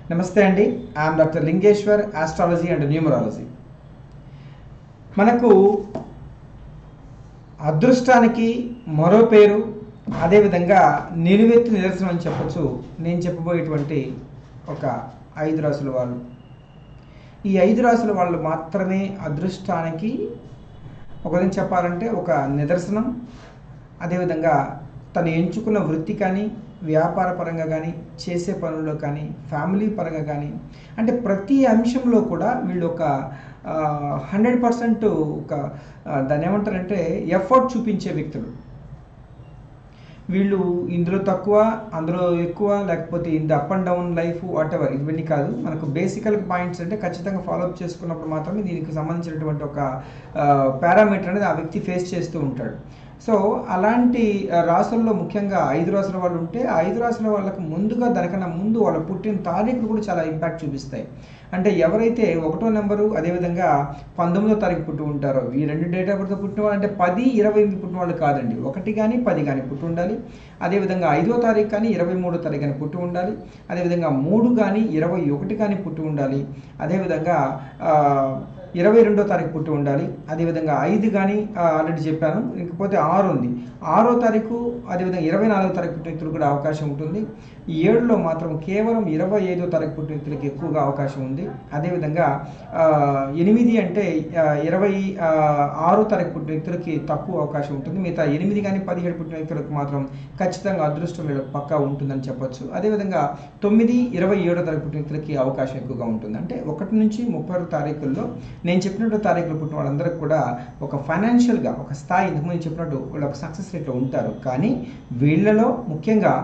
నమస్తే అండి I'm doctor Lingeshwar astrology and numerology మనకు అదృష్టానికి మరో పేరు అదేవిధంగా నిలువెత్తు నిదర్శనం అని చెప్పొచ్చు నేను చెప్పబోయేటువంటి ఒక ఐదు రాసుల వాళ్ళు ఈ ఐదు రాసుల వాళ్ళు మాత్రమే అదృష్టానికి ఒక విధంగా చెప్పాలంటే ఒక నిదర్శనం అదేవిధంగా తను ఎంచుకున్న వృత్తి కానీ వ్యాపార పరంగా కానీ చేసే పనుల్లో కానీ ఫ్యామిలీ పరంగా కానీ అంటే ప్రతి అంశంలో కూడా వీళ్ళు ఒక హండ్రెడ్ పర్సెంట్ ఒక ఆ, దాన్ని ఏమంటారంటే ఎఫర్ట్ చూపించే వ్యక్తులు వీళ్ళు ఇందులో తక్కువ అందులో ఎక్కువ లేకపోతే ఇంత up and down life whatever ఇవన్నీ కాదు మనకు బేసికల్ పాయింట్స్ అంటే ఖచ్చితంగా ఫాలోఅప్ చేసుకున్నప్పుడు మాత్రమే దీనికి సంబంధించినటువంటి ఒక పారామీటర్ అనేది ఆ వ్యక్తి ఫేస్ చేస్తూ ఉంటాడు సో అలాంటి ఆ, రాసుల్లో ముఖ్యంగా ఐదు రాసుల వాళ్ళు ఉంటే ఆ ఐదు రాసుల వాళ్ళకు ముందుగా దానికన్నా ముందు వాళ్ళ పుట్టిన తారీఖులు కూడా చాలా ఇంపాక్ట్ చూపిస్తాయి అంటే ఎవరైతే ఒకటో నెంబరు అదేవిధంగా పంతొమ్మిదో తారీఖు పుట్టి ఉంటారో ఈ రెండు డేట్ ఆఫ్ బర్త్ పుట్టిన వాళ్ళు అంటే పది ఇరవై ఎనిమిది పుట్టిన వాళ్ళు కాదండి ఒకటి కానీ పది కానీ పుట్టి ఉండాలి అదేవిధంగా ఐదో తారీఖు కానీ ఇరవై మూడో తారీఖు కానీ పుట్టి ఉండాలి అదేవిధంగా మూడు కానీ ఇరవై ఒకటి కానీ పుట్టి ఉండాలి అదేవిధంగా ఆ, ఇరవై రెండో తారీఖు పుట్టి ఉండాలి అదేవిధంగా ఐదు కానీ ఆల్రెడీ చెప్పాను ఇకపోతే ఆరు ఉంది ఆరో తారీఖు అదేవిధంగా ఇరవై నాలుగో తారీఖు పుట్టిన వ్యక్తులకు కూడా అవకాశం ఉంటుంది ఈ ఏడులో మాత్రం కేవలం ఇరవై ఐదో తారీఖు పుట్టిన వ్యక్తులకి ఎక్కువగా అవకాశం ఉంది అదేవిధంగా ఆ, ఎనిమిది అంటే ఆ, ఇరవై ఆ, ఆరో తారీఖు పుట్టిన వ్యక్తులకి తక్కువ అవకాశం ఉంటుంది మిగతా ఎనిమిది కానీ పదిహేడు పుట్టిన వ్యక్తులకు మాత్రం ఖచ్చితంగా అదృష్టం వీళ్ళకి పక్కా ఉంటుందని చెప్పొచ్చు అదేవిధంగా తొమ్మిది ఇరవై ఏడో తారీఖు పుట్టిన వ్యక్తులకి అవకాశం ఎక్కువగా ఉంటుంది అంటే ఒకటి నుంచి ముప్పై ఆరు తారీఖుల్లో నేను చెప్పినట్టు తారీఖులు పుట్టిన వాళ్ళందరికీ కూడా ఒక ఫైనాన్షియల్గా ఒక స్థాయి ఇంతకుముందు చెప్పినట్టు వాళ్ళు ఒక సక్సెస్ రేట్లో ఉంటారు కానీ వీళ్ళలో ముఖ్యంగా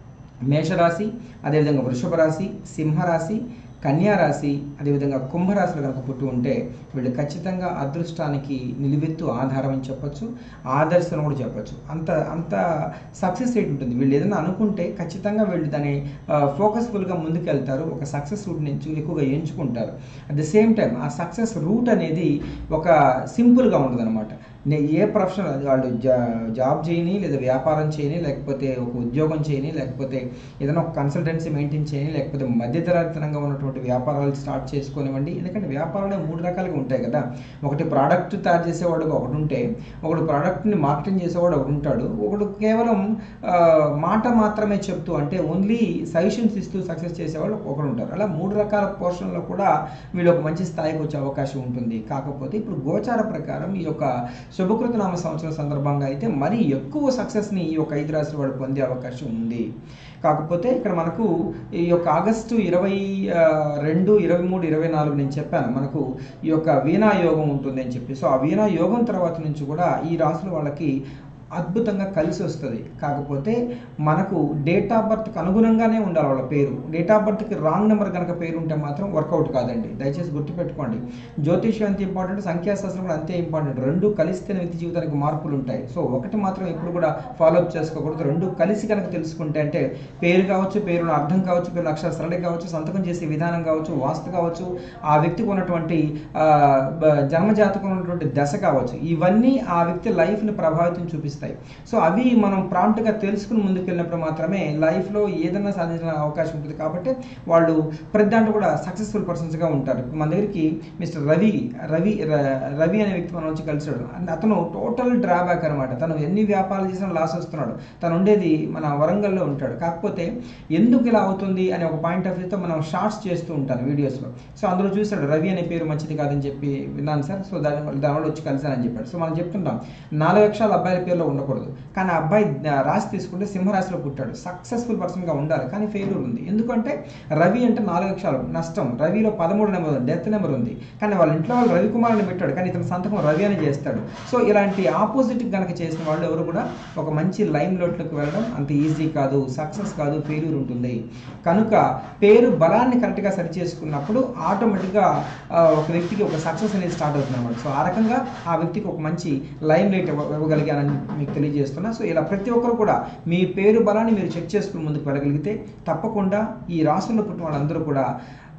మేషరాశి అదేవిధంగా వృషభ రాశి సింహరాశి కన్యా రాశి అదేవిధంగా కుంభరాశిలో కనుక పుట్టి ఉంటే వీళ్ళు ఖచ్చితంగా అదృష్టానికి నిలువెత్తు ఆధారం అని చెప్పొచ్చు ఆదర్శం కూడా చెప్పొచ్చు అంత అంత సక్సెస్ రేట్ ఉంటుంది వీళ్ళు ఏదైనా అనుకుంటే ఖచ్చితంగా వీళ్ళు దాన్ని ఫోకస్ఫుల్గా ముందుకెళ్తారు ఒక సక్సెస్ రూట్ నుంచి ఎక్కువగా ఎంచుకుంటారు అట్ ద సేమ్ టైం ఆ సక్సెస్ రూట్ అనేది ఒక సింపుల్గా ఉంటుంది అనమాట ఏ ప్రొఫెషన్ వాళ్ళు జా జాబ్ చేయని లేదా వ్యాపారం చేయని లేకపోతే ఒక ఉద్యోగం చేయని లేకపోతే ఏదైనా ఒక కన్సల్టెన్సీ మెయింటైన్ చేయని లేకపోతే మధ్యతరగతినంగా ఉన్నటువంటి వ్యాపారాలు స్టార్ట్ చేసుకోనివ్వండి ఎందుకంటే వ్యాపారాలు మూడు రకాలుగా ఉంటాయి కదా ఒకటి ప్రోడక్ట్ తయారు చేసేవాడు ఒకటి ఉంటే ఒకడు ప్రోడక్ట్ని మార్కెటింగ్ చేసేవాడు ఒకడు ఉంటాడు ఒకడు కేవలం ఆ, మాట మాత్రమే చెప్తూ అంటే ఓన్లీ సజెషన్స్ ఇస్తూ సక్సెస్ చేసేవాళ్ళు ఒకడు ఉంటారు అలా మూడు రకాల పోర్షన్లో కూడా వీళ్ళు ఒక మంచి స్థాయికి వచ్చే అవకాశం ఉంటుంది కాకపోతే ఇప్పుడు గోచార ప్రకారం ఈ యొక్క శుభకృత నామ సంవత్సరం సందర్భంగా అయితే మరీ ఎక్కువ సక్సెస్ని ఈ యొక్క ఐదు రాశుల వాడు పొందే అవకాశం ఉంది కాకపోతే ఇక్కడ మనకు ఈ యొక్క ఆగస్టు ఇరవై ఆ, రెండు ఇరవై మూడు ఇరవై నాలుగు నేను చెప్పాను మనకు ఈ యొక్క వీణా యోగం ఉంటుంది అని చెప్పి సో ఆ వీణా యోగం తర్వాత నుంచి కూడా ఈ రాసుల వాళ్ళకి అద్భుతంగా కలిసి వస్తుంది కాకపోతే మనకు డేట్ ఆఫ్ బర్త్కి అనుగుణంగానే ఉండాలి వాళ్ళ పేరు డేట్ ఆఫ్ బర్త్కి రాంగ్ నెంబర్ కనుక పేరు ఉంటే మాత్రం వర్కౌట్ కాదండి దయచేసి గుర్తుపెట్టుకోండి జ్యోతిష్యం ఎంత ఇంపార్టెంట్ సంఖ్యాశాస్త్రం కూడా అంతే ఇంపార్టెంట్ రెండు కలిస్తేనే వ్యక్తి జీవితానికి మార్పులు ఉంటాయి సో ఒకటి మాత్రం ఎప్పుడు కూడా ఫాలోఅప్ చేసుకోకూడదు రెండు కలిసి కనుక తెలుసుకుంటే అంటే పేరు కావచ్చు పేరును అర్థం కావచ్చు పేరు అక్షర సరళి కావచ్చు సంతకం చేసే విధానం కావచ్చు వాస్తు కావచ్చు ఆ వ్యక్తికి ఉన్నటువంటి ఆ, బ- జన్మజాతకం ఉన్నటువంటి దశ కావచ్చు ఇవన్నీ ఆ వ్యక్తి లైఫ్ని ప్రభావితం చూపిస్తాయి సో అవి మనం ప్రాంప్ట్గా తెలుసుకుని ముందుకు వెళ్ళినప్పుడు మాత్రమే లైఫ్లో ఏదైనా సాధించిన అవకాశం ఉంటుంది కాబట్టి వాళ్ళు ప్రతి దాంట్లో కూడా సక్సెస్ఫుల్ పర్సన్స్గా ఉంటారు ఇప్పుడు మన దగ్గరికి మిస్టర్ రవి రవి ర- రవి అనే వ్యక్తి మన వచ్చి కలిసాడు అండ్ అతను టోటల్ డ్రాబ్యాక్ అనమాట తను ఎన్ని వ్యాపారాలు చేసినా లాస్ వస్తున్నాడు తను ఉండేది మన వరంగల్లో ఉంటాడు కాకపోతే ఎందుకు ఇలా అవుతుంది అనే ఒక పాయింట్ ఆఫ్ వ్యూతో మనం షార్ట్స్ చేస్తూ ఉంటాను వీడియోస్లో సో అందులో చూసాడు రవి అనే పేరు మంచిది కాదని చెప్పి విన్నాను సార్ సో దాని దానివల్ల వచ్చి కలిసానని చెప్పాడు సో మనం చెప్తుంటాం నాలుగు లక్షల అబ్బాయిల పేరులో ఉండకూడదు కానీ ఆ అబ్బాయి ఆ, రాశి తీసుకుంటే సింహరాశిలో పుట్టాడు సక్సెస్ఫుల్ పర్సన్గా ఉండాలి కానీ ఫెయిల్యూర్ ఉంది ఎందుకంటే రవి అంటే నాలుగు లక్షలు నష్టం రవిలో పదమూడు నెంబర్ ఉంది డెత్ నెంబర్ ఉంది కానీ వాళ్ళ ఇంట్లో వాళ్ళు రవికుమార్ అని పెట్టాడు కానీ ఇతని సంతకం రవి అని చేస్తాడు సో ఇలాంటి ఆపోజిట్ కనుక చేసిన వాళ్ళు ఎవరు కూడా ఒక మంచి లైమ్ లోట్లోకి వెళ్ళడం అంత ఈజీ కాదు సక్సెస్ కాదు ఫెయిల్యూర్ ఉంటుంది కనుక పేరు బలాన్ని కరెక్ట్గా సరి చేసుకున్నప్పుడు ఆటోమేటిక్గా ఒక వ్యక్తికి ఒక సక్సెస్ అనేది స్టార్ట్ అవుతుంది అనమాట సో ఆ రకంగా ఆ వ్యక్తికి ఒక మంచి లైమ్ లైట్ ఇవ్వగలిగానని మీకు తెలియజేస్తున్నా సో ఇలా ప్రతి ఒక్కరు కూడా మీ పేరు బలాన్ని మీరు చెక్ చేసుకుని ముందుకు వెళ్ళగలిగితే తప్పకుండా ఈ రాష్ట్రంలో పుట్టిన వాళ్ళందరూ కూడా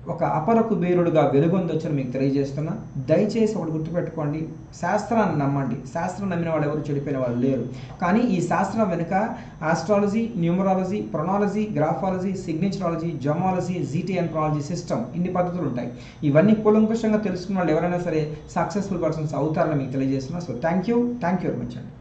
ఒక అపర కుబేరుడుగా వెలుగొందొచ్చని మీకు తెలియజేస్తున్నా దయచేసి ఒకటి గుర్తుపెట్టుకోండి శాస్త్రాన్ని నమ్మండి శాస్త్రం నమ్మిన వాళ్ళు ఎవరు చెడిపోయిన వాళ్ళు లేరు కానీ ఈ శాస్త్రం వెనుక ఆస్ట్రాలజీ న్యూమరాలజీ ప్రొనాలజీ గ్రాఫాలజీ సిగ్నేచరాలజీ జమాలజీ జీటీఎన్ట్రాలజీ సిస్టమ్ ఇన్ని పద్ధతులు ఉంటాయి ఇవన్నీ కూలంకుషంగా తెలుసుకున్న వాళ్ళు ఎవరైనా సరే సక్సెస్ఫుల్ పర్సన్స్ అవుతారని మీకు తెలియజేస్తున్నా so thank you thank you very much అండి